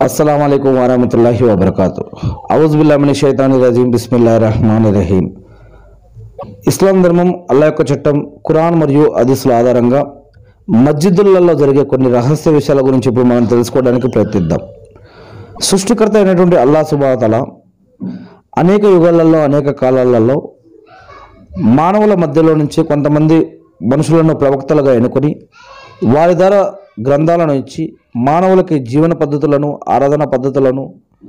అస్సలం అయికం వరహమతుల్లాహి వబర్కాతు అవుజుబుల్లామిని షైతాని రజీం బిస్మిల్లా రహమాన్ రహీం ఇస్లాం ధర్మం అల్లా యొక్క చట్టం ఖురాన్ మరియు హదీసుల ఆధారంగా మస్జిదులలో జరిగే కొన్ని రహస్య విషయాల గురించి ఇప్పుడు మనం తెలుసుకోవడానికి ప్రయత్నిద్దాం సృష్టికర్త అయినటువంటి అల్లా సుబాతల అనేక యుగాలలో అనేక కాలాలలో మానవుల మధ్యలో నుంచి కొంతమంది మనుషులను ప్రవక్తలుగా ఎన్నుకొని వారి ద్వారా గ్రంథాలను ఇచ్చి మానవులకి జీవన పద్ధతులను ఆరాధన పద్ధతులను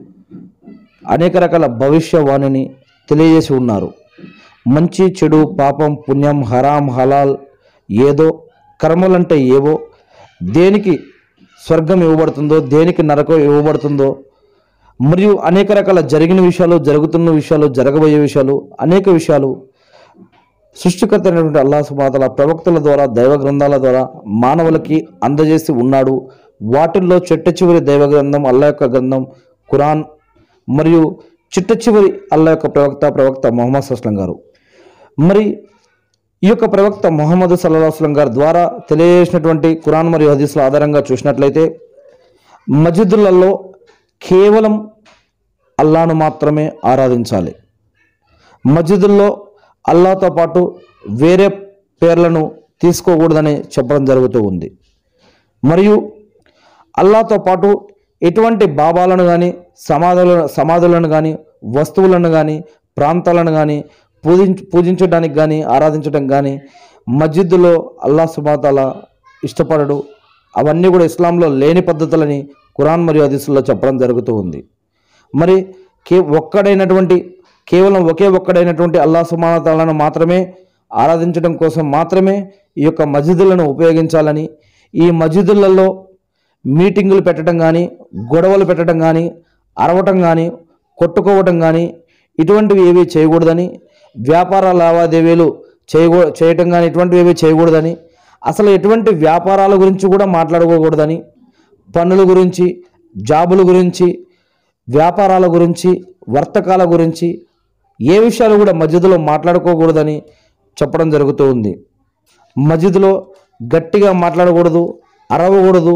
అనేక రకాల భవిష్యవాణిని తెలియజేసి ఉన్నారు మంచి చెడు పాపం పుణ్యం హరాం హలాల్ ఏదో కర్మలంటే ఏవో దేనికి స్వర్గం ఇవ్వబడుతుందో దేనికి నరకం ఇవ్వబడుతుందో మరియు అనేక రకాల జరిగిన విషయాలు జరుగుతున్న విషయాలు జరగబోయే విషయాలు అనేక విషయాలు సృష్టికర్త అయినటువంటి అల్లా సుమాతల ప్రవక్తల ద్వారా దైవ గ్రంథాల ద్వారా మానవులకి అందజేసి ఉన్నాడు వాటిల్లో చిట్ట చివరి దైవ గ్రంథం అల్లా యొక్క గ్రంథం ఖురాన్ మరియు చిట్ట చివరి అల్లా యొక్క ప్రవక్త ప్రవక్త మొహమ్మద్ సుస్లం గారు మరి ఈ యొక్క ప్రవక్త మొహమ్మద్ సల్లాహస్లం గారి ద్వారా తెలియజేసినటువంటి ఖురాన్ మరియు హదీసుల ఆధారంగా చూసినట్లయితే మస్జిదులలో కేవలం అల్లాను మాత్రమే ఆరాధించాలి మస్జిదుల్లో అల్లాతో పాటు వేరే పేర్లను తీసుకోకూడదని చెప్పడం జరుగుతూ ఉంది మరియు అల్లాతో పాటు ఎటువంటి బాబాలను కానీ సమాధుల సమాధులను కానీ వస్తువులను కానీ ప్రాంతాలను కానీ పూజించ పూజించడానికి కానీ ఆరాధించడం కానీ మస్జిద్దులో అల్లా సుబాతాల ఇష్టపడడు అవన్నీ కూడా ఇస్లాంలో లేని పద్ధతులని ఖురాన్ మరియు హదీసుల్లో చెప్పడం జరుగుతూ ఉంది మరి కే ఒక్కడైనటువంటి కేవలం ఒకే ఒక్కడైనటువంటి అల్లా సుమానతాలను మాత్రమే ఆరాధించడం కోసం మాత్రమే ఈ యొక్క మస్జిదులను ఉపయోగించాలని ఈ మస్జిదులలో మీటింగులు పెట్టడం కానీ గొడవలు పెట్టడం కానీ అరవటం కానీ కొట్టుకోవటం కానీ ఇటువంటివి ఏవి చేయకూడదని వ్యాపార లావాదేవీలు చేయకూ చేయటం కానీ ఇటువంటివి ఏవి చేయకూడదని అసలు ఎటువంటి వ్యాపారాల గురించి కూడా మాట్లాడుకోకూడదని పన్నుల గురించి జాబుల గురించి వ్యాపారాల గురించి వర్తకాల గురించి ఏ విషయాలు కూడా మస్జిద్లో మాట్లాడుకోకూడదని చెప్పడం జరుగుతూ ఉంది మస్జిద్లో గట్టిగా మాట్లాడకూడదు అరవకూడదు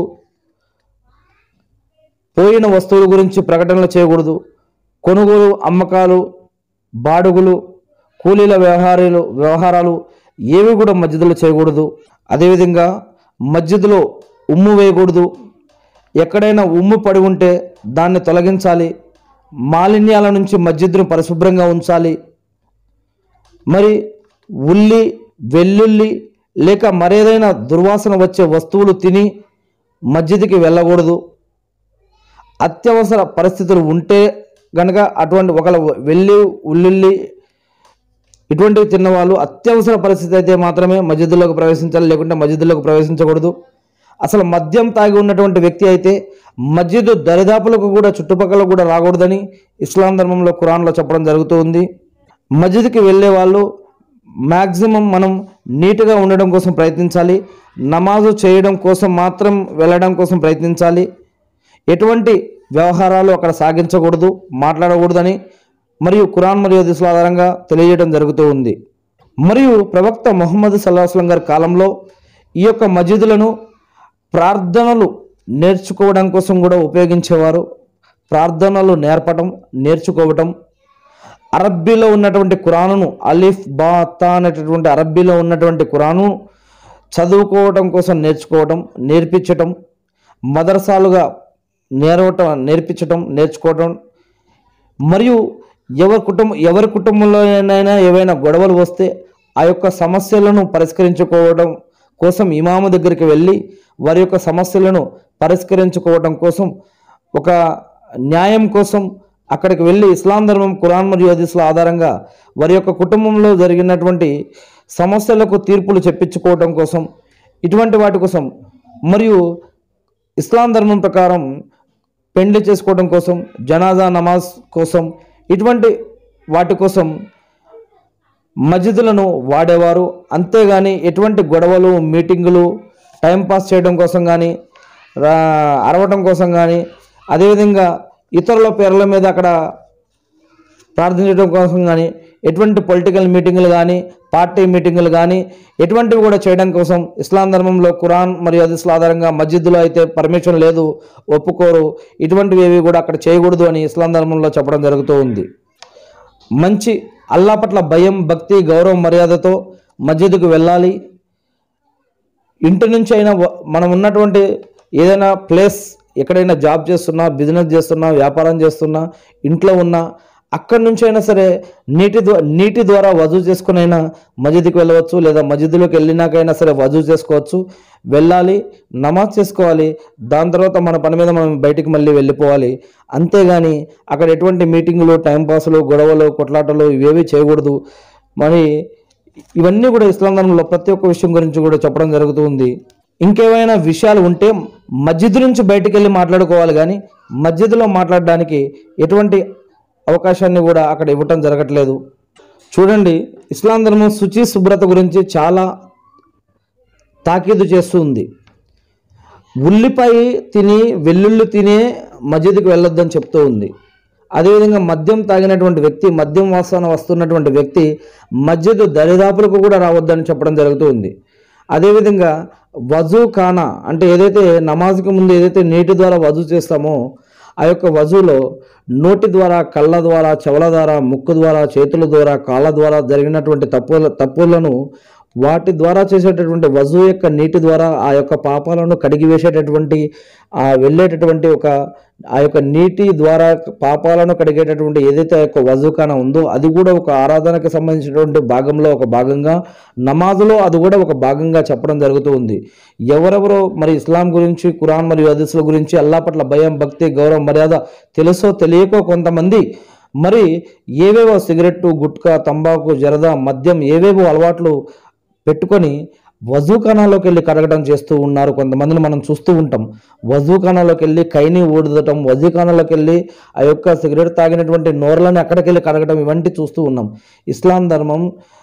పోయిన వస్తువుల గురించి ప్రకటనలు చేయకూడదు కొనుగోలు అమ్మకాలు బాడుగులు కూలీల వ్యవహారాలు వ్యవహారాలు ఏవి కూడా మస్జిద్లో చేయకూడదు అదేవిధంగా మస్జిద్లో ఉమ్ము వేయకూడదు ఎక్కడైనా ఉమ్ము పడి ఉంటే దాన్ని తొలగించాలి మాలిన్యాల నుంచి మస్జిద్ను పరిశుభ్రంగా ఉంచాలి మరి ఉల్లి వెల్లుల్లి లేక మరేదైనా దుర్వాసన వచ్చే వస్తువులు తిని మస్జిద్కి వెళ్ళకూడదు అత్యవసర పరిస్థితులు ఉంటే గనక అటువంటి ఒకవేళ వెళ్ళి ఉల్లుల్లి ఇటువంటివి తిన్నవాళ్ళు అత్యవసర పరిస్థితి అయితే మాత్రమే మస్జిద్లోకి ప్రవేశించాలి లేకుంటే మస్జిద్లోకి ప్రవేశించకూడదు అసలు మద్యం తాగి ఉన్నటువంటి వ్యక్తి అయితే మస్జిద్ దరిదాపులకు కూడా చుట్టుపక్కల కూడా రాకూడదని ఇస్లాం ధర్మంలో ఖురాన్లో చెప్పడం జరుగుతూ ఉంది మస్జిద్కి వెళ్ళే వాళ్ళు మ్యాక్సిమం మనం నీట్గా ఉండడం కోసం ప్రయత్నించాలి నమాజు చేయడం కోసం మాత్రం వెళ్ళడం కోసం ప్రయత్నించాలి ఎటువంటి వ్యవహారాలు అక్కడ సాగించకూడదు మాట్లాడకూడదని మరియు ఖురాన్ మరియు హదీసుల ఆధారంగా తెలియజేయడం జరుగుతూ ఉంది మరియు ప్రవక్త మొహమ్మద్ సల్లాహస్లం గారి కాలంలో ఈ యొక్క మస్జిదులను ప్రార్థనలు నేర్చుకోవడం కోసం కూడా ఉపయోగించేవారు ప్రార్థనలు నేర్పటం నేర్చుకోవటం అరబ్బీలో ఉన్నటువంటి ఖురానును అలిఫ్ బా తా అనేటటువంటి అరబ్బీలో ఉన్నటువంటి ఖురాను చదువుకోవటం కోసం నేర్చుకోవటం నేర్పించటం మదర్సాలుగా నేర్వటం నేర్పించటం నేర్చుకోవటం మరియు ఎవరి కుటుంబం ఎవరి కుటుంబంలోనైనా ఏవైనా గొడవలు వస్తే ఆ యొక్క సమస్యలను పరిష్కరించుకోవడం కోసం ఇమాము దగ్గరికి వెళ్ళి వారి యొక్క సమస్యలను పరిష్కరించుకోవడం కోసం ఒక న్యాయం కోసం అక్కడికి వెళ్ళి ఇస్లాం ధర్మం ఖురాన్ మరియు హదీసుల ఆధారంగా వారి యొక్క కుటుంబంలో జరిగినటువంటి సమస్యలకు తీర్పులు చెప్పించుకోవడం కోసం ఇటువంటి వాటి కోసం మరియు ఇస్లాం ధర్మం ప్రకారం పెండ్లి చేసుకోవడం కోసం జనాజా నమాజ్ కోసం ఇటువంటి వాటి కోసం మస్జిదులను వాడేవారు అంతేగాని ఎటువంటి గొడవలు మీటింగులు టైంపాస్ చేయడం కోసం కానీ అరవటం కోసం కానీ అదేవిధంగా ఇతరుల పేర్ల మీద అక్కడ ప్రార్థించడం కోసం కానీ ఎటువంటి పొలిటికల్ మీటింగులు కానీ పార్టీ మీటింగులు కానీ ఎటువంటివి కూడా చేయడం కోసం ఇస్లాం ధర్మంలో ఖురాన్ మరియు హదీస్ల ఆధారంగా మస్జిద్లో అయితే పర్మిషన్ లేదు ఒప్పుకోరు ఇటువంటివి ఏవి కూడా అక్కడ చేయకూడదు అని ఇస్లాం ధర్మంలో చెప్పడం జరుగుతూ ఉంది మంచి అల్లా పట్ల భయం భక్తి గౌరవం మర్యాదతో మస్జిద్కు వెళ్ళాలి ఇంటి నుంచి అయినా వ- మనం ఉన్నటువంటి ఏదైనా ప్లేస్ ఎక్కడైనా జాబ్ చేస్తున్నా బిజినెస్ చేస్తున్నా వ్యాపారం చేస్తున్నా ఇంట్లో ఉన్నా అక్కడి నుంచి అయినా సరే నీటి ద్వా నీటి ద్వారా వజూ చేసుకునైనా మస్జిద్కి వెళ్ళవచ్చు లేదా మస్జిద్లోకి వెళ్ళినాకైనా సరే వజూ చేసుకోవచ్చు వెళ్ళాలి నమాజ్ చేసుకోవాలి దాని తర్వాత మన పని మీద మనం బయటికి మళ్ళీ వెళ్ళిపోవాలి అంతేగాని అక్కడ ఎటువంటి మీటింగులు టైంపాసులు గొడవలు కొట్లాటలు ఇవేవి చేయకూడదు మరి ఇవన్నీ కూడా ఇస్లాం ధర్మంలో ప్రతి ఒక్క విషయం గురించి కూడా చెప్పడం జరుగుతుంది ఇంకేమైనా విషయాలు ఉంటే మస్జిద్ నుంచి బయటికి వెళ్ళి మాట్లాడుకోవాలి కానీ మస్జిద్లో మాట్లాడడానికి ఎటువంటి అవకాశాన్ని కూడా అక్కడ ఇవ్వటం జరగట్లేదు చూడండి ఇస్లాం ధర్మం శుచి శుభ్రత గురించి చాలా తాకీదు చేస్తూ ఉంది ఉల్లిపాయ తిని వెల్లుల్లి తినే మస్జిద్కి వెళ్ళొద్దని చెప్తూ ఉంది అదేవిధంగా మద్యం తాగినటువంటి వ్యక్తి మద్యం వాసన వస్తున్నటువంటి వ్యక్తి మస్జిద్ దరిదాపులకు కూడా రావద్దని చెప్పడం జరుగుతూ ఉంది అదేవిధంగా వజూ ఖానా అంటే ఏదైతే నమాజ్కి ముందు ఏదైతే నీటి ద్వారా వజూ చేస్తామో ఆ యొక్క వజూలో నోటి ద్వారా కళ్ళ ద్వారా చెవుల ద్వారా ముక్కు ద్వారా చేతుల ద్వారా కాళ్ళ ద్వారా జరిగినటువంటి తప్పుల తప్పులను వాటి ద్వారా చేసేటటువంటి వజూ యొక్క నీటి ద్వారా ఆ యొక్క పాపాలను కడిగి వేసేటటువంటి ఆ వెళ్ళేటటువంటి ఒక ఆ యొక్క నీటి ద్వారా పాపాలను కడిగేటటువంటి ఏదైతే ఆ యొక్క వజూఖాన ఉందో అది కూడా ఒక ఆరాధనకు సంబంధించినటువంటి భాగంలో ఒక భాగంగా నమాజులో అది కూడా ఒక భాగంగా చెప్పడం జరుగుతూ ఉంది ఎవరెవరో మరి ఇస్లాం గురించి ఖురాన్ మరియు హదీసుల గురించి అల్లా పట్ల భయం భక్తి గౌరవం మర్యాద తెలుసో తెలియకో కొంతమంది మరి ఏవేవో సిగరెట్టు గుట్కా తంబాకు జరదా మద్యం ఏవేవో అలవాట్లు పెట్టుకొని వజూఖానాలోకి వెళ్ళి కడగడం చేస్తూ ఉన్నారు కొంతమందిని మనం చూస్తూ ఉంటాం వజూఖానాలోకి వెళ్ళి కైని ఊడదటం వజూఖానాలోకి వెళ్ళి ఆ యొక్క సిగరెట్ తాగినటువంటి నోర్లని అక్కడికి వెళ్ళి కడగడం ఇవంటి చూస్తూ ఉన్నాం ఇస్లాం ధర్మం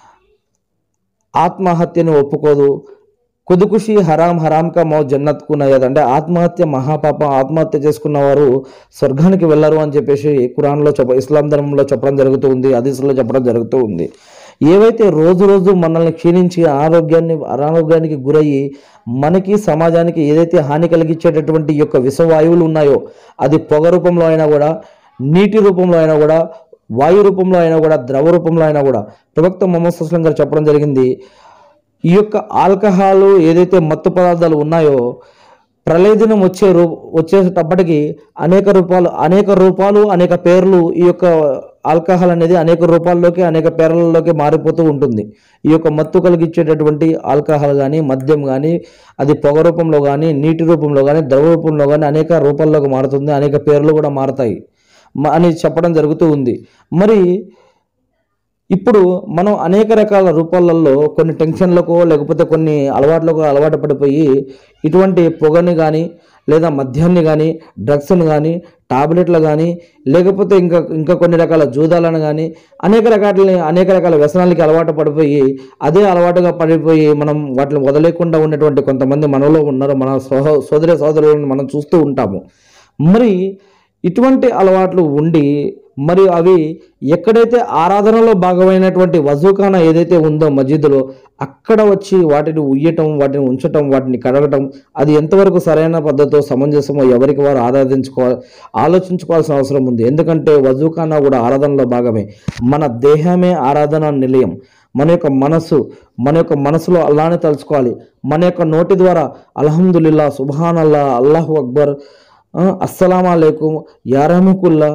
ఆత్మహత్యను ఒప్పుకోదు కుదుకుషి హరాం హరాం కా మౌ జన్నత్కు నయ్యద్ అంటే ఆత్మహత్య మహాపాపం ఆత్మహత్య చేసుకున్న వారు స్వర్గానికి వెళ్ళరు అని చెప్పేసి ఖురాన్లో చెప్ప ఇస్లాం ధర్మంలో చెప్పడం జరుగుతూ ఉంది హదీసులో చెప్పడం జరుగుతూ ఉంది ఏవైతే రోజు రోజు మనల్ని క్షీణించి ఆరోగ్యాన్ని అనారోగ్యానికి గురయ్యి మనకి సమాజానికి ఏదైతే హాని కలిగించేటటువంటి ఈ యొక్క విషవాయువులు ఉన్నాయో అది పొగ రూపంలో అయినా కూడా నీటి రూపంలో అయినా కూడా వాయు రూపంలో అయినా కూడా ద్రవ రూపంలో అయినా కూడా ప్రవక్త మొహమ్మద్ సుస్లం గారు చెప్పడం జరిగింది ఈ యొక్క ఆల్కహాల్ ఏదైతే మత్తు పదార్థాలు ఉన్నాయో ప్రళయ దినం వచ్చే రూ వచ్చేటప్పటికి అనేక రూపాలు అనేక రూపాలు అనేక పేర్లు ఈ యొక్క ఆల్కహాల్ అనేది అనేక రూపాల్లోకి అనేక పేర్లలోకి మారిపోతూ ఉంటుంది ఈ యొక్క మత్తు కలిగించేటటువంటి ఆల్కహాల్ కానీ మద్యం కానీ అది పొగ రూపంలో కానీ నీటి రూపంలో కానీ ద్రవ రూపంలో కానీ అనేక రూపాల్లోకి మారుతుంది అనేక పేర్లు కూడా మారతాయి మ- అని చెప్పడం జరుగుతూ ఉంది మరి ఇప్పుడు మనం అనేక రకాల రూపాలలో కొన్ని టెన్షన్లకు లేకపోతే కొన్ని అలవాట్లకు అలవాటు పడిపోయి ఇటువంటి పొగని కానీ లేదా మద్యాన్ని కానీ డ్రగ్స్ని కానీ టాబ్లెట్లు కానీ లేకపోతే ఇంకా ఇంకా కొన్ని రకాల జూదాలను కానీ అనేక రకాల అనేక రకాల వ్యసనాలకి అలవాటు పడిపోయి అదే అలవాటుగా పడిపోయి మనం వాటిని వదలేకుండా ఉన్నటువంటి కొంతమంది మనలో ఉన్నారు మన సహో సోదరి సోదరులను మనం చూస్తూ ఉంటాము మరి ఇటువంటి అలవాట్లు ఉండి మరి అవి ఎక్కడైతే ఆరాధనలో భాగమైనటువంటి వజూఖానా ఏదైతే ఉందో మస్జిద్లో అక్కడ వచ్చి వాటిని ఉయ్యటం వాటిని ఉంచటం వాటిని కడగటం అది ఎంతవరకు సరైన పద్ధతితో సమంజసమో ఎవరికి వారు ఆరాధించుకో ఆలోచించుకోవాల్సిన అవసరం ఉంది ఎందుకంటే వజూఖానా కూడా ఆరాధనలో భాగమే మన దేహమే ఆరాధన నిలయం మన యొక్క మనసు మన యొక్క మనసులో అల్లాని తలుచుకోవాలి మన యొక్క నోటి ద్వారా అల్హమ్దుల్లా సుబాన్ అల్లా అల్లాహు అక్బర్ ఆ, అస్సలాం అలైకుం యారహముకుల్లా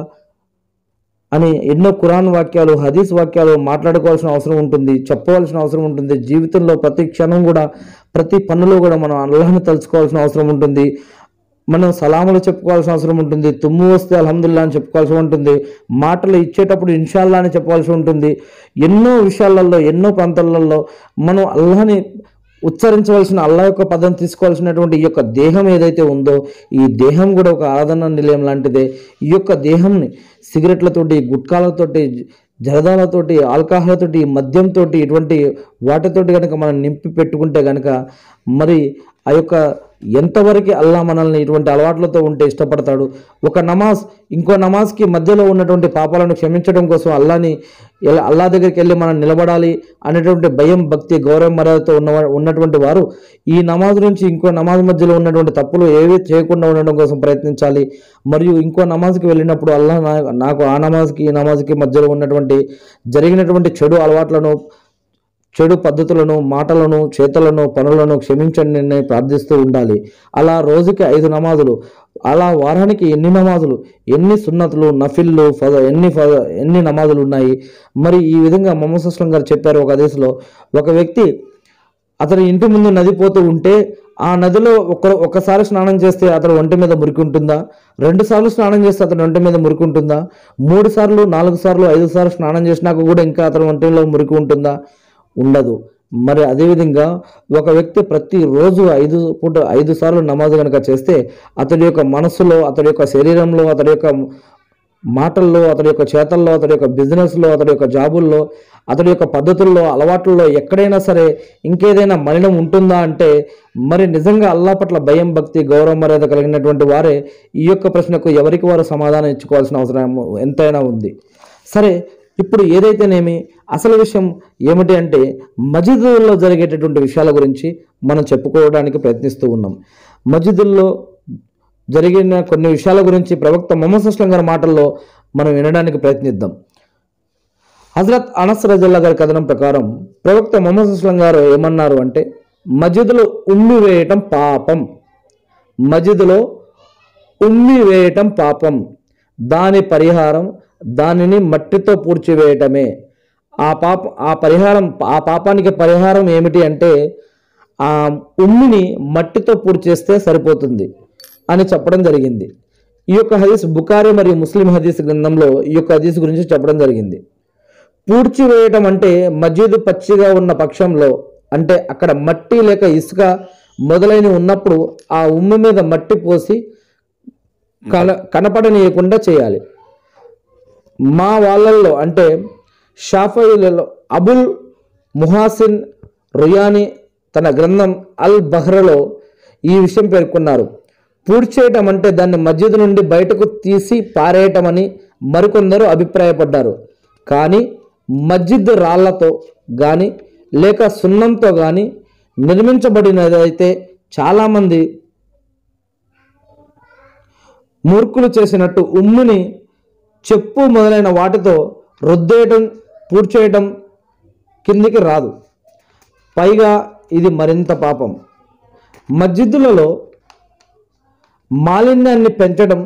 అని ఎన్నో ఖురాన్ వాక్యాలు హదీస్ వాక్యాలు మాట్లాడుకోవాల్సిన అవసరం ఉంటుంది చెప్పవలసిన అవసరం ఉంటుంది జీవితంలో ప్రతి క్షణం కూడా ప్రతి పనులో కూడా మనం అల్లాహ్ని తలుచుకోవాల్సిన అవసరం ఉంటుంది మనం సలాములు చెప్పుకోవాల్సిన అవసరం ఉంటుంది తుమ్ము వస్తే అల్హమ్దుల్లా అని చెప్పుకోవాల్సి ఉంటుంది మాటలు ఇచ్చేటప్పుడు ఇన్షాల్లా అని చెప్పాల్సి ఉంటుంది ఎన్నో విషయాలలో ఎన్నో ప్రాంతాలలో మనం అల్లాహని ఉచ్చరించవలసిన అల్లా యొక్క పదం తీసుకోవాల్సినటువంటి ఈ యొక్క దేహం ఏదైతే ఉందో ఈ దేహం కూడా ఒక ఆరాధన నిలయం లాంటిదే ఈ యొక్క దేహంని సిగరెట్లతోటి గుట్కాలతోటి జరదాలతోటి ఆల్కహాల్తోటి మద్యంతో ఇటువంటి వాటితోటి కనుక మనం నింపి పెట్టుకుంటే కనుక మరి ఆ యొక్క ఎంతవరకు అల్లా మనల్ని ఇటువంటి అలవాట్లతో ఉంటే ఇష్టపడతాడు ఒక నమాజ్ ఇంకో నమాజ్కి మధ్యలో ఉన్నటువంటి పాపాలను క్షమించడం కోసం అల్లాని ఎలా అల్లా దగ్గరికి వెళ్ళి మనం నిలబడాలి అనేటువంటి భయం భక్తి గౌరవం మర్యాదతో ఉన్న ఉన్నటువంటి వారు ఈ నమాజ్ నుంచి ఇంకో నమాజ్ మధ్యలో ఉన్నటువంటి తప్పులు ఏవి చేయకుండా ఉండడం కోసం ప్రయత్నించాలి మరియు ఇంకో నమాజ్కి వెళ్ళినప్పుడు అల్లా నా- నాకు ఆ నమాజ్కి ఈ నమాజ్కి మధ్యలో ఉన్నటువంటి జరిగినటువంటి చెడు అలవాట్లను చెడు పద్ధతులను మాటలను చేతలను పనులను క్షమించండి అని ప్రార్థిస్తూ ఉండాలి అలా రోజుకి ఐదు నమాజులు అలా వారానికి ఎన్ని నమాజులు ఎన్ని సున్నతులు నఫిల్లు ఫజ ఎన్ని ఫజ ఎన్ని నమాజులు ఉన్నాయి మరి ఈ విధంగా మొహమ్మద్ అస్లం గారు చెప్పారు ఒక దేశంలో ఒక వ్యక్తి అతని ఇంటి ముందు నది పోతూ ఉంటే ఆ నదిలో ఒక ఒకసారి స్నానం చేస్తే అతని ఒంటి మీద మురికి ఉంటుందా రెండు సార్లు స్నానం చేస్తే అతని ఒంటి మీద మురికి ఉంటుందా మూడు సార్లు నాలుగు సార్లు ఐదు సార్లు స్నానం చేసినాక కూడా ఇంకా అతని ఒంటిలో మురికి ఉంటుందా ఉండదు మరి అదేవిధంగా ఒక వ్యక్తి ప్రతిరోజు ఐదు పూట ఐదు సార్లు నమాజ్ కనుక చేస్తే అతడి యొక్క మనస్సులో అతడి యొక్క శరీరంలో అతడి యొక్క మాటల్లో అతడి యొక్క చేతల్లో అతడి యొక్క బిజినెస్లో అతడి యొక్క జాబుల్లో అతడి యొక్క పద్ధతుల్లో అలవాట్లలో ఎక్కడైనా సరే ఇంకేదైనా మలినం ఉంటుందా అంటే మరి నిజంగా అల్లా పట్ల భయం భక్తి గౌరవ మర్యాద కలిగినటువంటి వారే ఈ యొక్క ప్రశ్నకు ఎవరికి వారు సమాధానం ఇచ్చుకోవాల్సిన అవసరం ఎంతైనా ఉంది సరే ఇప్పుడు ఏదైతేనేమి అసలు విషయం ఏమిటి అంటే మజిదుల్లో జరిగేటటువంటి విషయాల గురించి మనం చెప్పుకోవడానికి ప్రయత్నిస్తూ ఉన్నాం మజిదుల్లో జరిగిన కొన్ని విషయాల గురించి ప్రవక్త మొహమ్మద్ అస్లం గారి మాటల్లో మనం వినడానికి ప్రయత్నిద్దాం హజరత్ అనస్ రజల్లా గారి కథనం ప్రకారం ప్రవక్త మొహమ్మద్ అస్లం గారు ఏమన్నారు అంటే మజిదులో ఉమ్మి వేయటం పాపం మజిదులో ఉమ్మి వేయటం పాపం దాని పరిహారం దానిని మట్టితో పూడ్చివేయటమే ఆ పాప ఆ పరిహారం ఆ పాపానికి పరిహారం ఏమిటి అంటే ఆ ఉమ్మిని మట్టితో పూడ్చేస్తే సరిపోతుంది అని చెప్పడం జరిగింది ఈ యొక్క హదీస్ బుకారి మరియు ముస్లిం హదీస్ గ్రంథంలో ఈ యొక్క హదీస్ గురించి చెప్పడం జరిగింది పూడ్చివేయటం అంటే మజీదు పచ్చిగా ఉన్న పక్షంలో అంటే అక్కడ మట్టి లేక ఇసుక మొదలైన ఉన్నప్పుడు ఆ ఉమ్మి మీద మట్టి పోసి కన కనపడనీయకుండా చేయాలి మా వాళ్ళల్లో అంటే షాఫీలలో అబుల్ ముహాసిన్ రుయాని తన గ్రంథం అల్ బహ్రలో ఈ విషయం పేర్కొన్నారు పూడ్చేయటం అంటే దాన్ని మస్జిద్ నుండి బయటకు తీసి పారేయటం అని మరికొందరు అభిప్రాయపడ్డారు కానీ మస్జిద్ రాళ్లతో కానీ లేక సున్నంతో కానీ నిర్మించబడినదైతే చాలామంది మూర్ఖులు చేసినట్టు ఉమ్ముని చెప్పు మొదలైన వాటితో రుద్దేయటం పూడ్చేయటం కిందికి రాదు పైగా ఇది మరింత పాపం మస్జిద్దులలో మాలిన్యాన్ని పెంచడం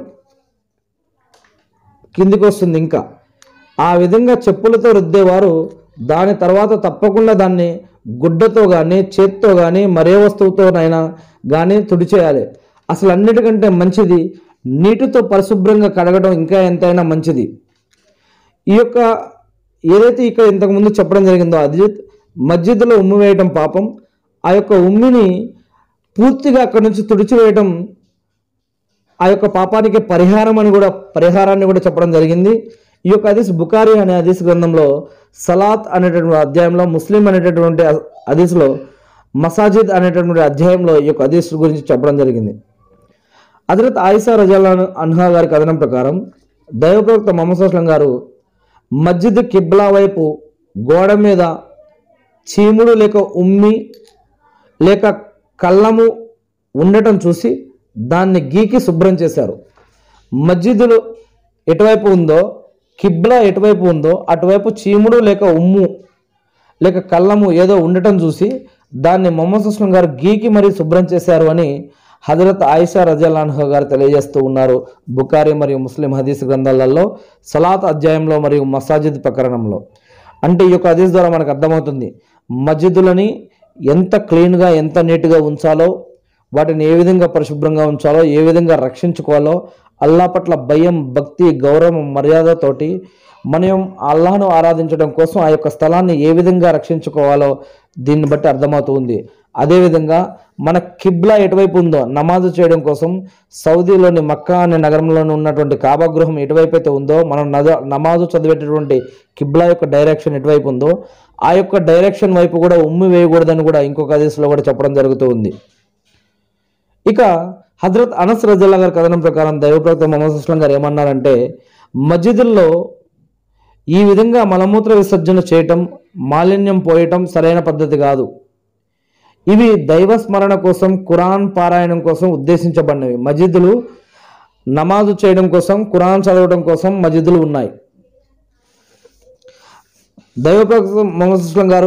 కిందికి వస్తుంది ఇంకా ఆ విధంగా చెప్పులతో రుద్దేవారు దాని తర్వాత తప్పకుండా దాన్ని గుడ్డతో కానీ చేత్తో కానీ మరే వస్తువుతోనైనా కానీ తుడిచేయాలి అసలు అన్నిటికంటే మంచిది నీటితో పరిశుభ్రంగా కడగడం ఇంకా ఎంతైనా మంచిది ఈ యొక్క ఏదైతే ఇక్కడ ఇంతకుముందు చెప్పడం జరిగిందో అది మస్జిద్లో ఉమ్మి వేయటం పాపం ఆ యొక్క ఉమ్మిని పూర్తిగా అక్కడి నుంచి తుడిచివేయటం ఆ యొక్క పాపానికి పరిహారం అని కూడా పరిహారాన్ని కూడా చెప్పడం జరిగింది ఈ యొక్క హదీస్ బుకారి అనే హదీస్ గ్రంథంలో సలాత్ అనేటటువంటి అధ్యాయంలో ముస్లిం అనేటటువంటి హదీస్లో మసాజిద్ అనేటటువంటి అధ్యాయంలో ఈ యొక్క హదీస్ గురించి చెప్పడం జరిగింది హజరత్ ఆయిషా రజాలా అన్హా గారి కథనం ప్రకారం దైవప్రవక్త మొహమ్మద్ అస్లం గారు మస్జిద్ కిబ్లా వైపు గోడ మీద చీముడు లేక ఉమ్మి లేక కళ్ళము ఉండటం చూసి దాన్ని గీకి శుభ్రం చేశారు మస్జిదులు ఎటువైపు ఉందో కిబ్లా ఎటువైపు ఉందో అటువైపు చీముడు లేక ఉమ్ము లేక కళ్ళము ఏదో ఉండటం చూసి దాన్ని మొహమ్మద్ అస్లం గారు గీకి మరీ శుభ్రం చేశారు అని హజరత్ ఆయిషా రజలాన్హ గారు తెలియజేస్తూ ఉన్నారు బుకారి మరియు ముస్లిం హదీస్ గ్రంథాలలో సలాత్ అధ్యాయంలో మరియు మసాజిద్ ప్రకరణంలో అంటే ఈ యొక్క హదీస్ ద్వారా మనకు అర్థమవుతుంది మస్జిదులని ఎంత క్లీన్గా ఎంత నీట్గా ఉంచాలో వాటిని ఏ విధంగా పరిశుభ్రంగా ఉంచాలో ఏ విధంగా రక్షించుకోవాలో అల్లా పట్ల భయం భక్తి గౌరవం మర్యాదతోటి మనం అల్లాహను ఆరాధించడం కోసం ఆ యొక్క స్థలాన్ని ఏ విధంగా రక్షించుకోవాలో దీన్ని బట్టి అర్థమవుతుంది అదేవిధంగా మన కిబ్లా ఎటువైపు ఉందో నమాజు చేయడం కోసం సౌదీలోని మక్కా అనే నగరంలో ఉన్నటువంటి కాబా గృహం ఎటువైపు అయితే ఉందో మనం నజ నమాజు చదివేటటువంటి కిబ్లా యొక్క డైరెక్షన్ ఎటువైపు ఉందో ఆ యొక్క డైరెక్షన్ వైపు కూడా ఉమ్మి వేయకూడదని కూడా ఇంకొక హదీస్లో కూడా చెప్పడం జరుగుతూ ఉంది ఇక హజరత్ అనస్ రజల్లా గారి కథనం ప్రకారం దైవప్రవక్త మొహమ్మద్ అస్లం గారు ఏమన్నారంటే మస్జిదుల్లో ఈ విధంగా మలమూత్ర విసర్జన చేయటం మాలిన్యం పోయటం సరైన పద్ధతి కాదు ఇవి దైవ స్మరణ కోసం ఖురాన్ పారాయణం కోసం ఉద్దేశించబడినవి మస్జిదులు నమాజు చేయడం కోసం ఖురాన్ చదవడం కోసం మస్జిదులు ఉన్నాయి దైవప్రవక్త మొహమ్మద్ అస్లం గారు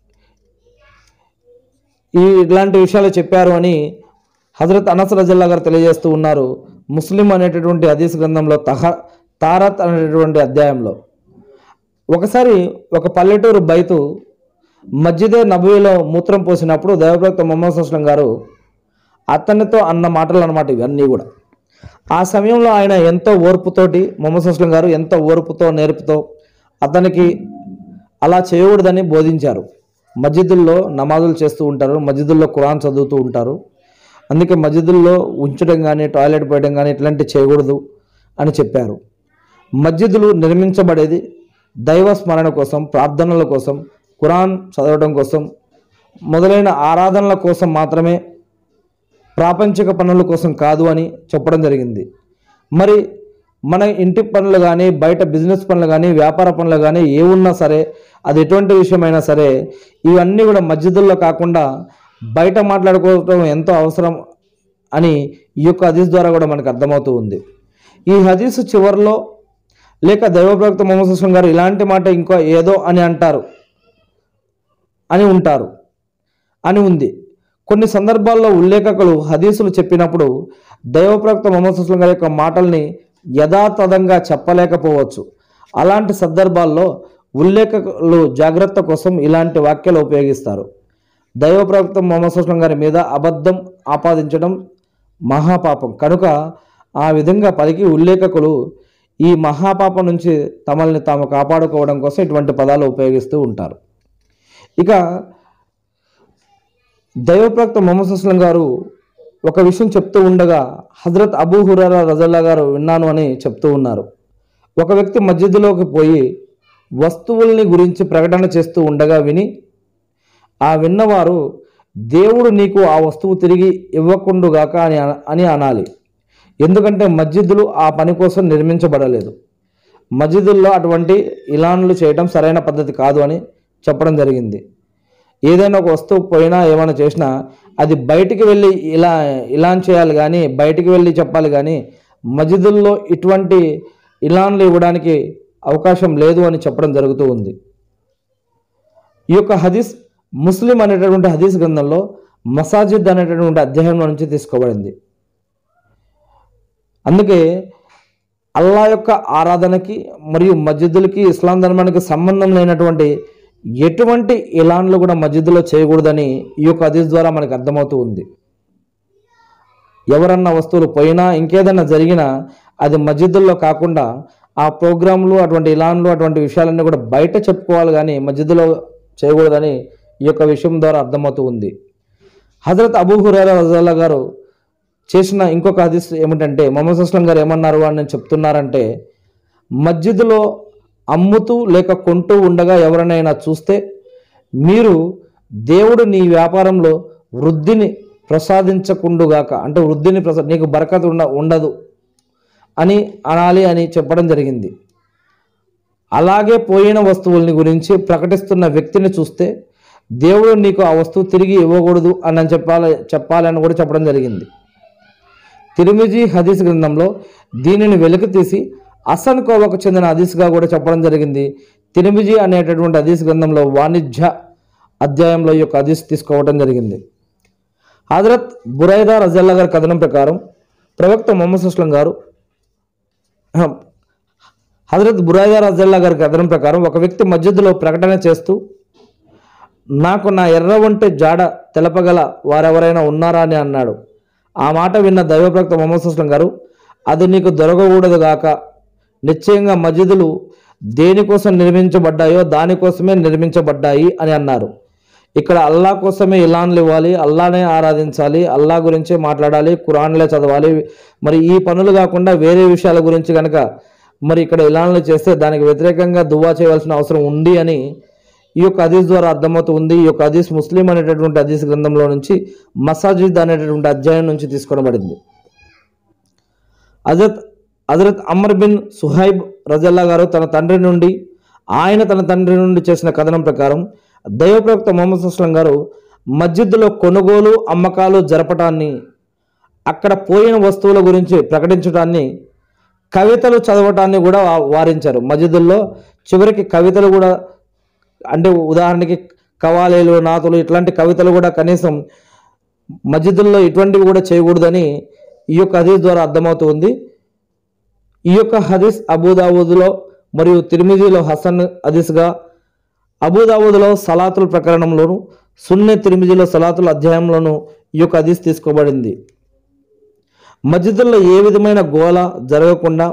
ఈ ఇలాంటి విషయాలు చెప్పారు అని హజరత్ అనస్ రజల్లా గారు తెలియజేస్తూ ఉన్నారు ముస్లిం అనేటటువంటి హదీస్ గ్రంథంలో తహ తారత్ అనేటటువంటి అధ్యాయంలో ఒకసారి ఒక పల్లెటూరు బైతు మస్జిదే నబీలో మూత్రం పోసినప్పుడు దైవప్రవక్త మొహమ్మద్ అస్లం గారు అతనితో అన్న మాటలు అన్నమాట ఇవన్నీ కూడా ఆ సమయంలో ఆయన ఎంతో ఓర్పుతోటి మొహమ్మద్ అస్లం గారు ఎంతో ఓర్పుతో నేర్పుతో అతనికి అలా చేయకూడదని బోధించారు మస్జిదుల్లో నమాజులు చేస్తూ ఉంటారు మస్జిదుల్లో ఖురాన్ చదువుతూ ఉంటారు అందుకే మస్జిదుల్లో ఉంచడం కానీ టాయిలెట్ పోయడం కానీ ఇట్లాంటివి చేయకూడదు అని చెప్పారు మస్జిదులు నిర్మించబడేది దైవ స్మరణ కోసం ప్రార్థనల కోసం ఖురాన్ చదవడం కోసం మొదలైన ఆరాధనల కోసం మాత్రమే ప్రాపంచిక పనుల కోసం కాదు అని చెప్పడం జరిగింది మరి మన ఇంటి పనులు కానీ బయట బిజినెస్ పనులు కానీ వ్యాపార పనులు కానీ ఏ ఉన్నా సరే అది ఎటువంటి విషయమైనా సరే ఇవన్నీ కూడా మస్జిదుల్లో కాకుండా బయట మాట్లాడుకోవడం ఎంతో అవసరం అని ఈ యొక్క హదీస్ ద్వారా కూడా మనకు అర్థమవుతూ ఉంది ఈ హదీస్ చివరిలో లేక దైవప్రవక్త మొహమ్మద్ సుస్లం గారు ఇలాంటి మాట ఇంకో ఏదో అని అంటారు అని ఉంటారు అని ఉంది కొన్ని సందర్భాల్లో ఉల్లేఖకులు హదీసులు చెప్పినప్పుడు దైవప్రవక్త మొహమ్మద్ సుస్లం గారి యొక్క మాటల్ని యథాతథంగా చెప్పలేకపోవచ్చు అలాంటి సందర్భాల్లో ఉల్లేఖకులు జాగ్రత్త కోసం ఇలాంటి వాక్యాలు ఉపయోగిస్తారు దైవప్రవక్త మొహమ్మద్ సుస్లం గారి మీద అబద్ధం ఆపాదించడం మహాపాపం కనుక ఆ విధంగా పలికి ఉల్లేఖకులు ఈ మహాపాపం నుంచి తమల్ని తాము కాపాడుకోవడం కోసం ఇటువంటి పదాలు ఉపయోగిస్తూ ఉంటారు ఇక దైవప్రవక్త మొహమ్మద్ అస్లం గారు ఒక విషయం చెప్తూ ఉండగా హజరత్ అబూ హురారా రజల్లా గారు విన్నాను అని చెప్తూ ఉన్నారు ఒక వ్యక్తి మస్జిద్లోకి పోయి వస్తువుల్ని గురించి ప్రకటన చేస్తూ ఉండగా విని ఆ విన్నవారు దేవుడు నీకు ఆ వస్తువు తిరిగి ఇవ్వకుండుగాక అని అన- అని అనాలి ఎందుకంటే మస్జిద్దులు ఆ పని కోసం నిర్మించబడలేదు మస్జిదుల్లో అటువంటి ఇలాన్లు చేయడం సరైన పద్ధతి కాదు అని చెప్పడం జరిగింది ఏదైనా ఒక వస్తువు పోయినా ఏమైనా చేసినా అది బయటికి వెళ్ళి ఇలా ఇలాన్ చేయాలి కానీ బయటికి వెళ్ళి చెప్పాలి కానీ మస్జిదుల్లో ఇటువంటి ఇలాన్లు ఇవ్వడానికి అవకాశం లేదు అని చెప్పడం జరుగుతూ ఉంది ఈ యొక్క హదీస్ ముస్లిం అనేటటువంటి హదీస్ గ్రంథంలో మసాజిద్ అనేటటువంటి అధ్యాయంలో నుంచి తీసుకోబడింది అందుకే అల్లా యొక్క ఆరాధనకి మరియు మస్జిదులకి ఇస్లాం ధర్మానికి సంబంధం లేనటువంటి ఎటువంటి ఇలాన్లు కూడా మస్జిద్లో చేయకూడదని ఈ యొక్క హదీస్ ద్వారా మనకు అర్థమవుతూ ఉంది ఎవరన్నా వస్తువులు పోయినా ఇంకేదన్నా జరిగినా అది మస్జిదుల్లో కాకుండా ఆ ప్రోగ్రాంలు అటువంటి ఇలాన్లు అటువంటి విషయాలన్నీ కూడా బయట చెప్పుకోవాలి కానీ మస్జిద్లో చేయకూడదని ఈ యొక్క విషయం ద్వారా అర్థమవుతూ ఉంది హజరత్ అబూ హురైరా రజల్లా గారు చేసిన ఇంకొక హదీస్ ఏమిటంటే మొహమ్మద్ అస్లం గారు ఏమన్నారు అని నేను చెప్తున్నారంటే మస్జిద్లో అమ్ముతూ లేక కొంటూ ఉండగా ఎవరినైనా చూస్తే మీరు దేవుడు నీ వ్యాపారంలో వృద్ధిని ప్రసాదించకుండుగాక అంటే వృద్ధిని ప్రసా నీకు బరకత్ ఉండ ఉండదు అని అనాలి అని చెప్పడం జరిగింది అలాగే పోయిన వస్తువుల్ని గురించి ప్రకటిస్తున్న వ్యక్తిని చూస్తే దేవుడు నీకు ఆ వస్తువు తిరిగి ఇవ్వకూడదు అని చెప్పాలి చెప్పాలని కూడా చెప్పడం జరిగింది తిరుమిజీ హదీస్ గ్రంథంలో దీనిని వెలికి తీసి అసన్ కోవకు చెందిన హదీస్గా కూడా చెప్పడం జరిగింది తిరుమిజీ అనేటటువంటి హదీస్ గ్రంథంలో వాణిజ్య అధ్యాయంలో ఈ యొక్క హదీస్ తీసుకోవడం జరిగింది హజరత్ బురైదా రజల్లా గారి కథనం ప్రకారం ప్రవక్త మొహమ్మద్ సుస్లం గారు హజరత్ బురైదా రజల్లా గారి కథనం ప్రకారం ఒక వ్యక్తి మస్జిద్లో ప్రకటన చేస్తూ నాకు నా ఎర్ర వంటి జాడ తెలపగల వారెవరైనా ఉన్నారా అని అన్నాడు ఆ మాట విన్న దైవప్రక్త మొహమ్మద్ సుస్లం గారు అది నీకు దొరకకూడదు గాక నిశ్చయంగా మస్జిదులు దేనికోసం నిర్మించబడ్డాయో దానికోసమే నిర్మించబడ్డాయి అని అన్నారు ఇక్కడ అల్లా కోసమే ఇలాన్లు ఇవ్వాలి అల్లానే ఆరాధించాలి అల్లా గురించే మాట్లాడాలి ఖురాన్లే చదవాలి మరి ఈ పనులు కాకుండా వేరే విషయాల గురించి కనుక మరి ఇక్కడ ఇలాన్లు చేస్తే దానికి వ్యతిరేకంగా దువా చేయవలసిన అవసరం ఉంది అని ఈ యొక్క హదీస్ ద్వారా అర్థమవుతుంది ఈ యొక్క హదీస్ ముస్లిం అనేటటువంటి హదీస్ గ్రంథంలో నుంచి మసాజిద్ అనేటటువంటి అధ్యాయం నుంచి తీసుకోబడింది హజరత్ హజరత్ అమర్ బిన్ సుహైబ్ రజల్లా గారు తన తండ్రి నుండి ఆయన తన తండ్రి నుండి చేసిన కథనం ప్రకారం దైవప్రవక్త మొహమ్మద్ అస్లం గారు మస్జిద్లో కొనుగోలు అమ్మకాలు జరపటాన్ని అక్కడ పోయిన వస్తువుల గురించి ప్రకటించడాన్ని కవితలు చదవటాన్ని కూడా వా- వారించారు మస్జిదుల్లో చివరికి కవితలు కూడా అంటే ఉదాహరణకి కవాలీలు నాతులు ఇట్లాంటి కవితలు కూడా కనీసం మస్జిదుల్లో ఇటువంటివి కూడా చేయకూడదని ఈ యొక్క హదీస్ ద్వారా అర్థమవుతుంది ఈ యొక్క హదీస్ అబూదావుద్లో మరియు తిరిమిదిలో హసన్ హదీస్గా అబూదావుద్లో సలాతుల ప్రకరణంలోను సున్నె తిరిమిదిలో సలాతుల అధ్యాయంలోను ఈ యొక్క హదీస్ తీసుకోబడింది మస్జిదుల్లో ఏ విధమైన గోల జరగకుండా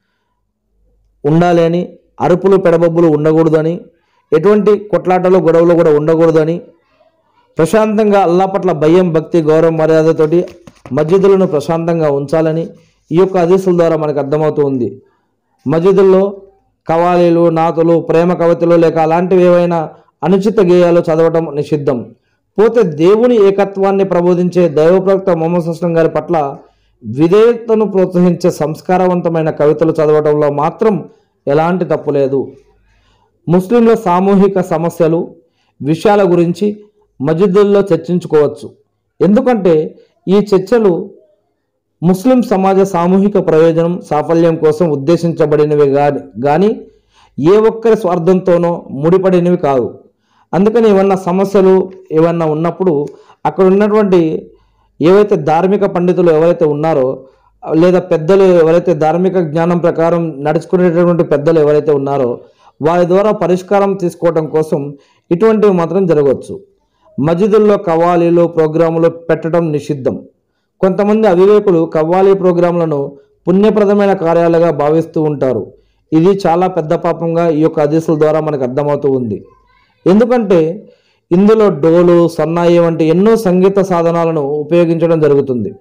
ఉండాలి అని అరుపులు పెడబొబ్బులు ఉండకూడదని ఎటువంటి కొట్లాటలు గొడవలు కూడా ఉండకూడదని ప్రశాంతంగా అల్లా పట్ల భయం భక్తి గౌరవం మర్యాదతోటి మస్జిదులను ప్రశాంతంగా ఉంచాలని ఈ యొక్క హదీసుల ద్వారా మనకు అర్థమవుతూ ఉంది మస్జిదుల్లో కవాలీలు నాతులు ప్రేమ కవితలు లేక అలాంటివి ఏవైనా అనుచిత గేయాలు చదవటం నిషిద్ధం పోతే దేవుని ఏకత్వాన్ని ప్రబోధించే దైవప్రవక్త మొహమ్మద్ సుస్లం గారి పట్ల విధేయతను ప్రోత్సహించే సంస్కారవంతమైన కవితలు చదవటంలో మాత్రం ఎలాంటి తప్పు లేదు ముస్లింల సామూహిక సమస్యలు విషయాల గురించి మస్జిదుల్లో చర్చించుకోవచ్చు ఎందుకంటే ఈ చర్చలు ముస్లిం సమాజ సామూహిక ప్రయోజనం సాఫల్యం కోసం ఉద్దేశించబడినవి గాని కానీ ఏ ఒక్కరి స్వార్థంతోనో ముడిపడినవి కాదు అందుకని ఏమన్నా సమస్యలు ఏమన్నా ఉన్నప్పుడు అక్కడ ఉన్నటువంటి ఏవైతే ధార్మిక పండితులు ఎవరైతే ఉన్నారో లేదా పెద్దలు ఎవరైతే ధార్మిక జ్ఞానం ప్రకారం నడుచుకునేటటువంటి పెద్దలు ఎవరైతే ఉన్నారో వారి ద్వారా పరిష్కారం తీసుకోవడం కోసం ఇటువంటివి మాత్రం జరగవచ్చు మస్జిదుల్లో కవ్వాలీలు ప్రోగ్రాములు పెట్టడం నిషిద్ధం కొంతమంది అవివేకులు కవ్వాలి ప్రోగ్రాంలను పుణ్యప్రదమైన కార్యాలుగా భావిస్తూ ఉంటారు ఇది చాలా పెద్ద పాపంగా ఈ యొక్క హదీసుల ద్వారా మనకు అర్థమవుతూ ఉంది ఎందుకంటే ఇందులో డోలు సన్నాయి వంటి ఎన్నో సంగీత సాధనాలను ఉపయోగించడం జరుగుతుంది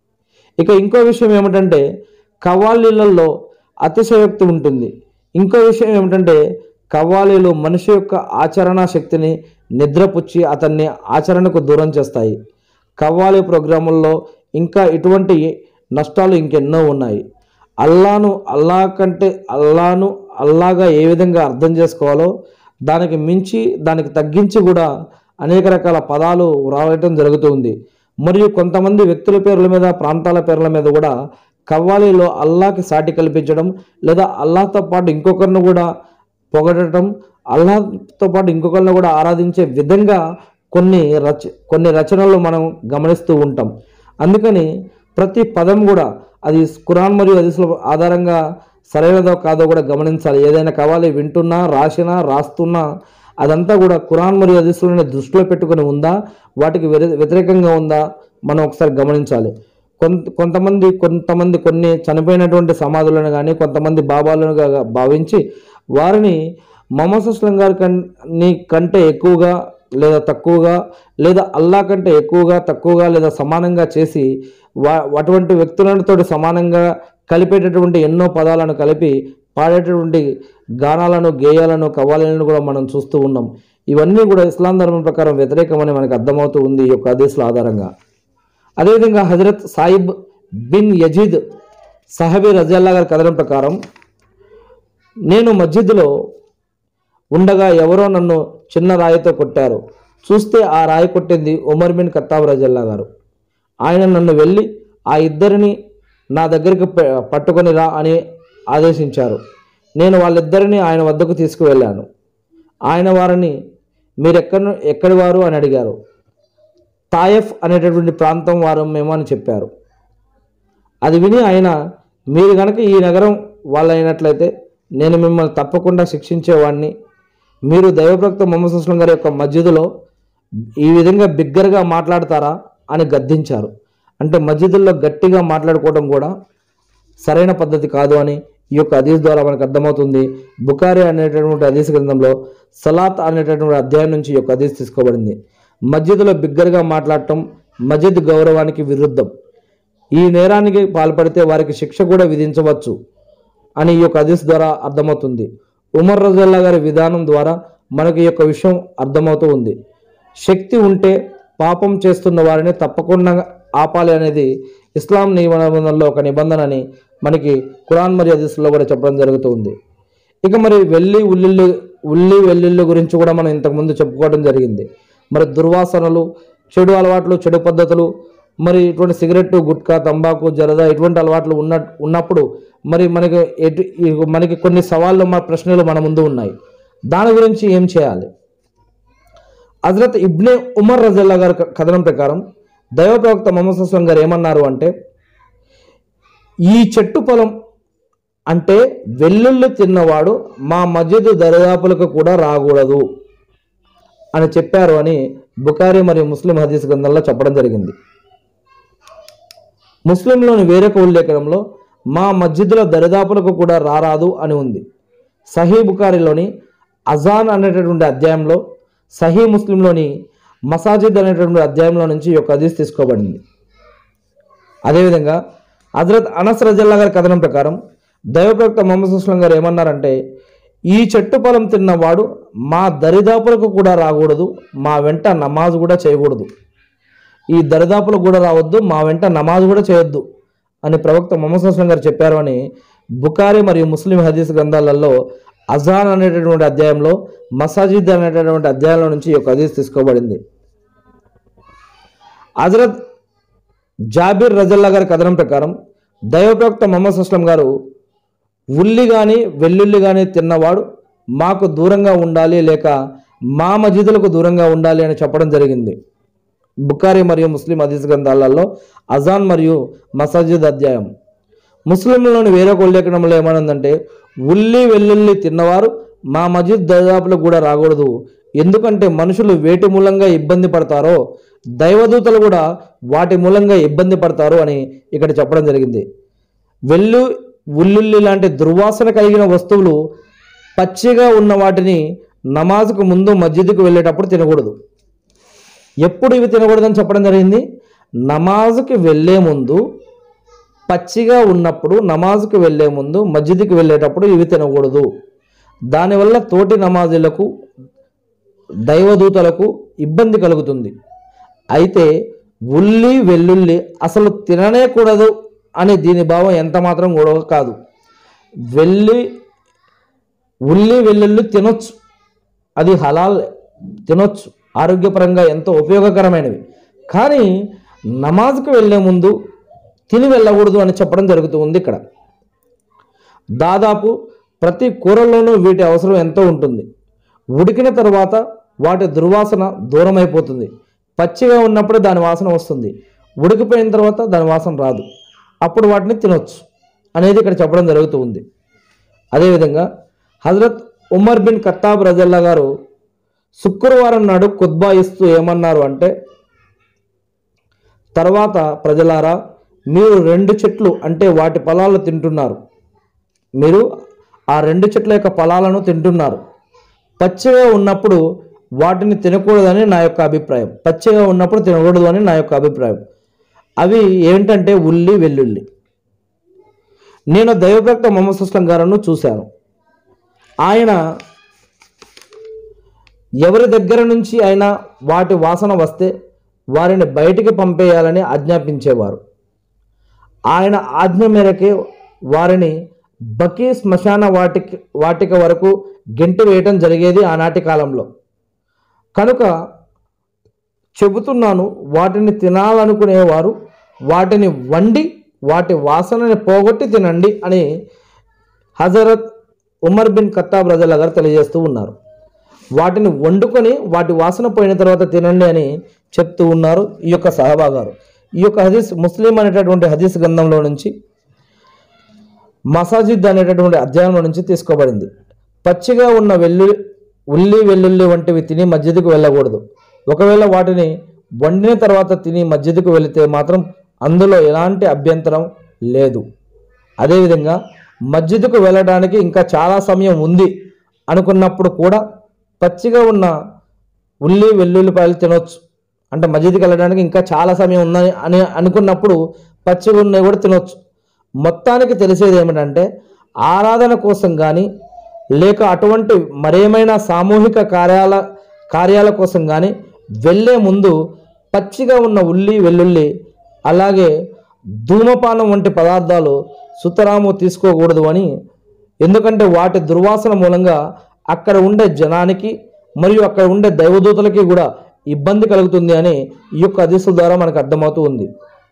ఇక ఇంకో విషయం ఏమిటంటే కవ్వాలీలలో అతిశయోక్తి ఉంటుంది ఇంకో విషయం ఏమిటంటే కవ్వాలీలు మనిషి యొక్క ఆచరణ శక్తిని నిద్రపుచ్చి అతన్ని ఆచరణకు దూరం చేస్తాయి కవ్వాలి ప్రోగ్రాముల్లో ఇంకా ఇటువంటి నష్టాలు ఇంకెన్నో ఉన్నాయి అల్లాను అల్లా కంటే అల్లాను అల్లాగా ఏ విధంగా అర్థం చేసుకోవాలో దానికి మించి దానికి తగ్గించి కూడా అనేక రకాల పదాలు రావటం జరుగుతుంది మరియు కొంతమంది వ్యక్తుల పేర్ల మీద ప్రాంతాల పేర్ల మీద కూడా కవ్వాలీలో అల్లాకి సాటి కల్పించడం లేదా అల్లాహ్తో పాటు ఇంకొకరిని కూడా పొగడటం అల్లాహ్తో పాటు ఇంకొకరిని కూడా ఆరాధించే విధంగా కొన్ని రచ కొన్ని రచనలు మనం గమనిస్తూ ఉంటాం అందుకని ప్రతి పదం కూడా అది ఖురాన్ మరియు హదీసుల ఆధారంగా సరైనదో కాదో కూడా గమనించాలి ఏదైనా కావాలి వింటున్నా రాసినా రాస్తున్నా అదంతా కూడా ఖురాన్ మరియు హదీసులను దృష్టిలో పెట్టుకొని ఉందా వాటికి వ్యతి- వ్యతిరేకంగా ఉందా మనం ఒకసారి గమనించాలి కొంత కొంతమంది కొంతమంది కొన్ని చనిపోయినటువంటి సమాధులను కానీ కొంతమంది బాబాలను గా- భావించి వారిని మొహమ్మద్ అస్లం గారి కన్ కంటే ఎక్కువగా లేదా తక్కువగా లేదా అల్లా కంటే ఎక్కువగా తక్కువగా లేదా సమానంగా చేసి వా అటువంటి వ్యక్తులతో సమానంగా కలిపేటటువంటి ఎన్నో పదాలను కలిపి పాడేటటువంటి గానాలను గేయాలను కవ్వాలను కూడా మనం చూస్తూ ఉన్నాం ఇవన్నీ కూడా ఇస్లాం ధర్మం ప్రకారం వ్యతిరేకమని మనకు అర్థమవుతూ ఉంది ఈ యొక్క హదీసుల ఆధారంగా అదేవిధంగా హజరత్ సాయిబ్ బిన్ యజీద్ సహబీ రజల్లా గారి కథనం ప్రకారం నేను మస్జిద్లో ఉండగా ఎవరో నన్ను చిన్న రాయితో కొట్టారు చూస్తే ఆ రాయి కొట్టింది ఉమర్ బిన్ ఖత్తాబ్ రజల్లా గారు ఆయన నన్ను వెళ్ళి ఆ ఇద్దరిని నా దగ్గరికి ప- పట్టుకొని రా అని ఆదేశించారు నేను వాళ్ళిద్దరిని ఆయన వద్దకు తీసుకువెళ్ళాను ఆయన వారిని మీరెక్కడ ఎక్కడి వారు అని అడిగారు తాయఫ్ అనేటటువంటి ప్రాంతం వారు మేము అని చెప్పారు అది విని ఆయన మీరు గనక ఈ నగరం వాళ్ళైనట్లయితే నేను మిమ్మల్ని తప్పకుండా శిక్షించేవాడిని మీరు దైవప్రక్త మొహమ్మద్ సుస్లం గారి యొక్క మస్జిదులో ఈ విధంగా బిగ్గరగా మాట్లాడతారా అని గద్దించారు అంటే మస్జిదుల్లో గట్టిగా మాట్లాడుకోవడం కూడా సరైన పద్ధతి కాదు అని ఈ యొక్క హదీస్ ద్వారా మనకు అర్థమవుతుంది బుకారి అనేటటువంటి హదీస్ గ్రంథంలో సలాత్ అనేటటువంటి అధ్యాయం నుంచి ఈ యొక్క హదీస్ తీసుకోబడింది మస్జిద్లో బిగ్గరగా మాట్లాడటం మస్జిద్ గౌరవానికి విరుద్ధం ఈ నేరానికి పాల్పడితే వారికి శిక్ష కూడా విధించవచ్చు అని ఈ యొక్క హదీస్ ద్వారా అర్థమవుతుంది ఉమర్ రజల్లా గారి విధానం ద్వారా మనకి ఈ యొక్క విషయం అర్థమవుతూ ఉంది శక్తి ఉంటే పాపం చేస్తున్న వారిని తప్పకుండా ఆపాలి అనేది ఇస్లాం నిబంధనలో ఒక నిబంధన అని మనకి ఖురాన్ మరియు హదీస్లో కూడా చెప్పడం జరుగుతుంది ఇక మరి వెల్లి ఉల్లిళ్ళు ఉల్లి వెల్లుల్లి గురించి కూడా మనం ఇంతకుముందు చెప్పుకోవడం జరిగింది మరి దుర్వాసనలు చెడు అలవాట్లు చెడు పద్ధతులు మరి ఇటువంటి సిగరెట్ గుట్కా తంబాకు జరదా ఇటువంటి అలవాట్లు ఉన్న ఉన్నప్పుడు మరి మనకి ఎటు ఈ- మనకి కొన్ని సవాళ్ళు మా ప్రశ్నలు మన ముందు ఉన్నాయి దాని గురించి ఏం చేయాలి హజరత్ ఇబ్నే ఉమర్ రజల్లా గారి క- కథనం ప్రకారం దైవ ప్రవక్త మొహమ్మద్ అస్లం గారు ఏమన్నారు అంటే ఈ చెట్టు పొలం అంటే వెల్లుల్లి తిన్నవాడు మా మస్జిద్ దరిదాపులకు కూడా రాకూడదు అని చెప్పారు అని బుకారి మరియు ముస్లిం హదీస్ గ్రంథంలో చెప్పడం జరిగింది ముస్లింలోని వేరొక ఉల్లేఖనంలో మా మస్జిద్ల దరిదాపులకు కూడా రారాదు అని ఉంది సహీ బుకారిలోని అజాన్ అనేటటువంటి అధ్యాయంలో సహీ ముస్లింలోని మసాజిద్ అనేటటువంటి అధ్యాయంలో నుంచి ఈ యొక్క హదీస్ తీసుకోబడింది అదేవిధంగా హజరత్ అనస్ రజల్లా గారి కథనం ప్రకారం దైవప్రవక్త మొహమ్మద్ సుస్లం గారు ఏమన్నారంటే ఈ చెట్టు పొలం తిన్నవాడు మా దరిదాపులకు కూడా రాకూడదు మా వెంట నమాజ్ కూడా చేయకూడదు ఈ దరిదాపులకు కూడా రావద్దు మా వెంట నమాజ్ కూడా చేయొద్దు అని ప్రవక్త మొహమ్మద్ సుస్లం గారు చెప్పారు అని బుకారి మరియు ముస్లిం హదీస్ గ్రంథాలలో అజాన్ అనేటటువంటి అధ్యాయంలో మసాజిద్ అనేటటువంటి అధ్యాయంలో నుంచి ఈ యొక్క హదీస్ తీసుకోబడింది హజరత్ జాబిర్ రజల్లా గారి కథనం ప్రకారం దైవప్రవక్త మొహమ్మద్ అస్లం గారు ఉల్లి కానీ వెల్లుల్లి కానీ తిన్నవాడు మాకు దూరంగా ఉండాలి లేక మా మజిదులకు దూరంగా ఉండాలి అని చెప్పడం జరిగింది బుకారి మరియు ముస్లిం హదీస్ గ్రంథాలలో అజాన్ మరియు మసాజిద్ అధ్యాయం ముస్లింలోని వేరొక ఉల్లేఖనంలో ఏమనుందంటే ఉల్లి వెల్లుల్లి తిన్నవారు మా మజిద్ దరిదాపులకు కూడా రాకూడదు ఎందుకంటే మనుషులు వేటి మూలంగా ఇబ్బంది పడతారో దైవదూతలు కూడా వాటి మూలంగా ఇబ్బంది పడతారు అని ఇక్కడ చెప్పడం జరిగింది వెల్లు ఉల్లుల్లి లాంటి దుర్వాసన కలిగిన వస్తువులు పచ్చిగా ఉన్న వాటిని నమాజ్కు ముందు మస్జిద్కు వెళ్ళేటప్పుడు తినకూడదు ఎప్పుడు ఇవి తినకూడదని చెప్పడం జరిగింది నమాజ్కి వెళ్ళే ముందు పచ్చిగా ఉన్నప్పుడు నమాజ్కి వెళ్ళే ముందు మస్జిద్కి వెళ్ళేటప్పుడు ఇవి తినకూడదు దానివల్ల తోటి నమాజులకు దైవదూతలకు ఇబ్బంది కలుగుతుంది అయితే ఉల్లి వెల్లుల్లి అసలు తిననే కూడదు అని దీని భావం ఎంత మాత్రం కూడా కాదు వెల్లి ఉల్లి వెల్లుల్లి తినొచ్చు అది హలాల్ తినొచ్చు ఆరోగ్యపరంగా ఎంతో ఉపయోగకరమైనవి కానీ నమాజ్కి వెళ్ళే ముందు తిని వెళ్ళకూడదు అని చెప్పడం జరుగుతుంది ఇక్కడ దాదాపు ప్రతి కూరలోనూ వీటి అవసరం ఎంతో ఉంటుంది ఉడికిన తర్వాత వాటి దుర్వాసన దూరం అయిపోతుంది పచ్చిగా ఉన్నప్పుడు దాని వాసన వస్తుంది ఉడికిపోయిన తర్వాత దాని వాసన రాదు అప్పుడు వాటిని తినొచ్చు అనేది ఇక్కడ చెప్పడం జరుగుతూ ఉంది అదేవిధంగా హజరత్ ఉమర్ బిన్ ఖత్తాబ్ రజల్లా గారు శుక్రవారం నాడు ఖుద్బా ఇస్తూ ఏమన్నారు అంటే తర్వాత ప్రజలారా మీరు రెండు చెట్లు అంటే వాటి ఫలాలు తింటున్నారు మీరు ఆ రెండు చెట్ల యొక్క ఫలాలను తింటున్నారు పచ్చిగా ఉన్నప్పుడు వాటిని తినకూడదని నా యొక్క అభిప్రాయం పచ్చిగా ఉన్నప్పుడు తినకూడదు అని నా యొక్క అభిప్రాయం అవి ఏంటంటే ఉల్లి వెల్లుల్లి నేను దైవభక్త మొహమ్మద్ సుస్లం గారును చూశాను ఆయన ఎవరి దగ్గర నుంచి అయినా వాటి వాసన వస్తే వారిని బయటికి పంపేయాలని ఆజ్ఞాపించేవారు ఆయన ఆజ్ఞ మేరకే వారిని బకీ శ్మశాన వాటిక వాటిక వరకు గెంటి వేయటం జరిగేది ఆనాటి కాలంలో కనుక చెబుతున్నాను వాటిని తినాలనుకునేవారు వాటిని వండి వాటి వాసనని పోగొట్టి తినండి అని హజరత్ ఉమర్ బిన్ ఖత్తాబ్ రజల్లా గారు తెలియజేస్తూ ఉన్నారు వాటిని వండుకొని వాటి వాసన పోయిన తర్వాత తినండి అని చెప్తూ ఉన్నారు ఈ యొక్క సహబా గారు ఈ యొక్క హదీస్ ముస్లిం అనేటటువంటి హదీస్ గ్రంథంలో నుంచి మసాజిద్ అనేటటువంటి అధ్యాయంలో నుంచి తీసుకోబడింది పచ్చిగా ఉన్న వెల్లు ఉల్లి వెల్లుల్లి వంటివి తిని మస్జిద్కు వెళ్ళకూడదు ఒకవేళ వాటిని వండిన తర్వాత తిని మస్జిద్కు వెళితే మాత్రం అందులో ఎలాంటి అభ్యంతరం లేదు అదేవిధంగా మస్జిద్కు వెళ్ళడానికి ఇంకా చాలా సమయం ఉంది అనుకున్నప్పుడు కూడా పచ్చిగా ఉన్న ఉల్లి వెల్లుల్లిపాయలు తినొచ్చు అంటే మస్జిద్కి వెళ్ళడానికి ఇంకా చాలా సమయం ఉందని అని అనుకున్నప్పుడు పచ్చిగా ఉన్నవి కూడా తినొచ్చు మొత్తానికి తెలిసేది ఏమిటంటే ఆరాధన కోసం కానీ లేక అటువంటి మరేమైనా సామూహిక కార్యాల కార్యాల కోసం కానీ వెళ్ళే ముందు పచ్చిగా ఉన్న ఉల్లి వెల్లుల్లి అలాగే ధూమపానం వంటి పదార్థాలు సుతరాము తీసుకోకూడదు అని ఎందుకంటే వాటి దుర్వాసన మూలంగా అక్కడ ఉండే జనానికి మరియు అక్కడ ఉండే దైవదూతలకి కూడా ఇబ్బంది కలుగుతుంది అని ఈ యొక్క అదీసుల ద్వారా మనకు అర్థమవుతూ ఉంది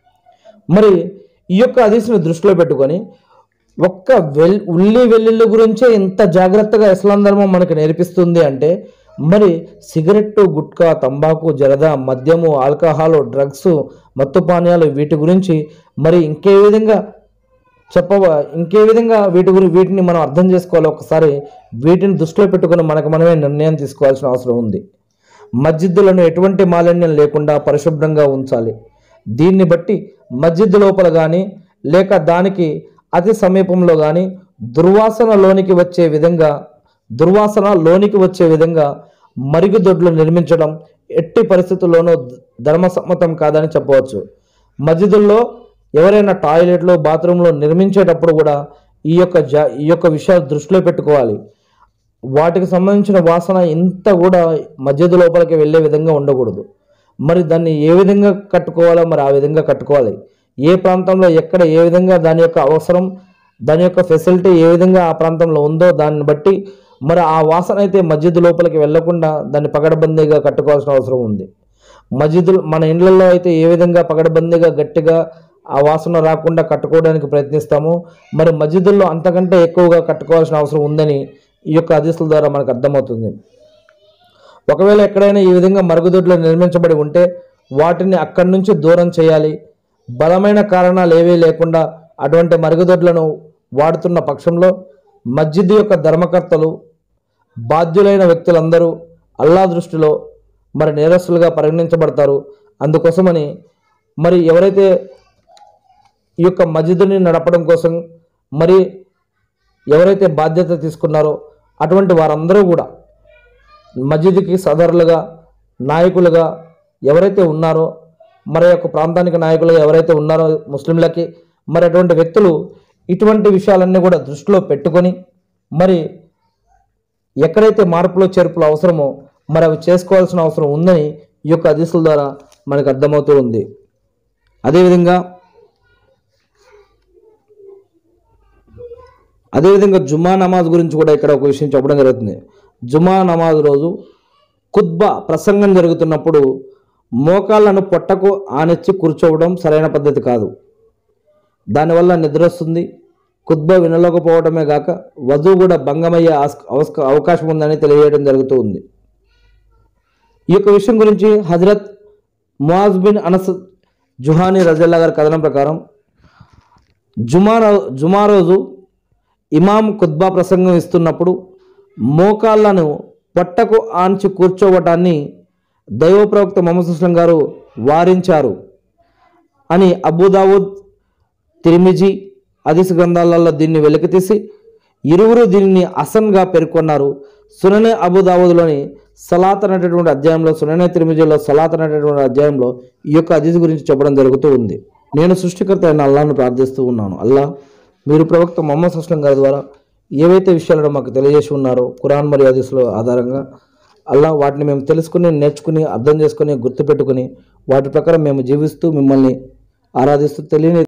మరి ఈ యొక్క అదీసుని దృష్టిలో పెట్టుకొని ఒక్క వెల్ ఉల్లి వెల్లుల్లి గురించే ఇంత జాగ్రత్తగా ఇస్లాం ధర్మం మనకు నేర్పిస్తుంది అంటే మరి సిగరెట్టు గుట్కా తంబాకు జరద మద్యము ఆల్కహాల్ డ్రగ్స్ మత్తు పానీయాలు వీటి గురించి మరి ఇంకే విధంగా చెప్పవ ఇంకే విధంగా వీటి గురి వీటిని మనం అర్థం చేసుకోవాలి ఒకసారి వీటిని దృష్టిలో పెట్టుకుని మనకు మనమే నిర్ణయం తీసుకోవాల్సిన అవసరం ఉంది మస్జిద్దులను ఎటువంటి మాలిన్యం లేకుండా పరిశుభ్రంగా ఉంచాలి దీన్ని బట్టి మస్జిద్ లోపల కానీ లేక దానికి అతి సమీపంలో కానీ దుర్వాసన లోనికి వచ్చే విధంగా దుర్వాసన లోనికి వచ్చే విధంగా మరుగుదొడ్లు నిర్మించడం ఎట్టి పరిస్థితుల్లోనూ ధర్మసమ్మతం కాదని చెప్పవచ్చు మస్జిదుల్లో ఎవరైనా టాయిలెట్లు బాత్రూంలో నిర్మించేటప్పుడు కూడా ఈ యొక్క జా ఈ యొక్క విషయాలు దృష్టిలో పెట్టుకోవాలి వాటికి సంబంధించిన వాసన ఇంత కూడా మస్జిద్ లోపలికి వెళ్ళే విధంగా ఉండకూడదు మరి దాన్ని ఏ విధంగా కట్టుకోవాలో మరి ఆ విధంగా కట్టుకోవాలి ఏ ప్రాంతంలో ఎక్కడ ఏ విధంగా దాని యొక్క అవసరం దాని యొక్క ఫెసిలిటీ ఏ విధంగా ఆ ప్రాంతంలో ఉందో దాన్ని బట్టి మరి ఆ వాసన అయితే మస్జిద్ లోపలికి వెళ్లకుండా దాన్ని పగడబందీగా కట్టుకోవాల్సిన అవసరం ఉంది మస్జిద్ మన ఇండ్లలో అయితే ఏ విధంగా పగడబందీగా గట్టిగా ఆ వాసన రాకుండా కట్టుకోవడానికి ప్రయత్నిస్తామో మరి మస్జిదుల్లో అంతకంటే ఎక్కువగా కట్టుకోవాల్సిన అవసరం ఉందని ఈ యొక్క హదీసుల ద్వారా మనకు అర్థమవుతుంది ఒకవేళ ఎక్కడైనా ఈ విధంగా మరుగుదొడ్లు నిర్మించబడి ఉంటే వాటిని అక్కడి నుంచి దూరం చేయాలి బలమైన కారణాలు ఏవీ లేకుండా అటువంటి మరుగుదొడ్లను వాడుతున్న పక్షంలో మస్జిద్ యొక్క ధర్మకర్తలు బాధ్యులైన వ్యక్తులందరూ అల్లా దృష్టిలో మరి నేరస్తులుగా పరిగణించబడతారు అందుకోసమని మరి ఎవరైతే ఈ యొక్క మస్జిద్ని నడపడం కోసం మరి ఎవరైతే బాధ్యత తీసుకున్నారో అటువంటి వారందరూ కూడా మస్జిద్కి సదరులుగా నాయకులుగా ఎవరైతే ఉన్నారో మరి యొక్క ప్రాంతానికి నాయకులుగా ఎవరైతే ఉన్నారో ముస్లింలకి మరి అటువంటి వ్యక్తులు ఇటువంటి విషయాలన్నీ కూడా దృష్టిలో పెట్టుకొని మరి ఎక్కడైతే మార్పులు చేర్పులు అవసరమో మరి అవి చేసుకోవాల్సిన అవసరం ఉందని ఈ యొక్క హదీసుల ద్వారా మనకు అర్థమవుతూ ఉంది అదేవిధంగా అదేవిధంగా జుమా నమాజ్ గురించి కూడా ఇక్కడ ఒక విషయం చెప్పడం జరుగుతుంది జుమా నమాజ్ రోజు ఖుద్బా ప్రసంగం జరుగుతున్నప్పుడు మోకాళ్ళను పొట్టకు ఆనెచ్చి కూర్చోవడం సరైన పద్ధతి కాదు దానివల్ల నిద్ర వస్తుంది ఖుద్బా వినలేకపోవడమే కాక వధువు కూడా భంగమయ్యే ఆస్క- అవస్క- అవకాశం ఉందని తెలియజేయడం జరుగుతూ ఉంది ఈ యొక్క విషయం గురించి హజరత్ మువాజ్ బిన్ అనస్ జుహానీ రజల్లా గారి కథనం ప్రకారం జుమా రో- జుమా రోజు ఇమాం ఖుద్బా ప్రసంగం ఇస్తున్నప్పుడు మోకాళ్ళను పొట్టకు ఆంచి కూర్చోవటాన్ని దైవ ప్రవక్త మొహమ్మద్ సుస్లం గారు వారించారు అని అబూదావుద్ తిరిమిజి హదీస్ గ్రంథాలలో దీన్ని వెలికితీసి ఇరువురు దీనిని అసన్గా పేర్కొన్నారు సుననే అబుదావుద్లోని సలాత్ అనేటటువంటి అధ్యాయంలో సుననే తిరుమిజిలో సలాత్ అనేటటువంటి అధ్యాయంలో ఈ యొక్క హదీస్ గురించి చెప్పడం జరుగుతూ ఉంది నేను సృష్టికర్త అయిన అల్లాను ప్రార్థిస్తూ ఉన్నాను అల్లా మీరు ప్రవక్త మొహమ్మద్ సుస్లం గారి ద్వారా ఏవైతే విషయాలను మాకు తెలియజేసి ఉన్నారో ఖురాన్ మరియు హదీస్లో ఆధారంగా అల్లా వాటిని మేము తెలుసుకుని నేర్చుకుని అర్థం చేసుకుని గుర్తుపెట్టుకుని వాటి ప్రకారం మేము జీవిస్తూ మిమ్మల్ని ఆరాధిస్తూ తెలియని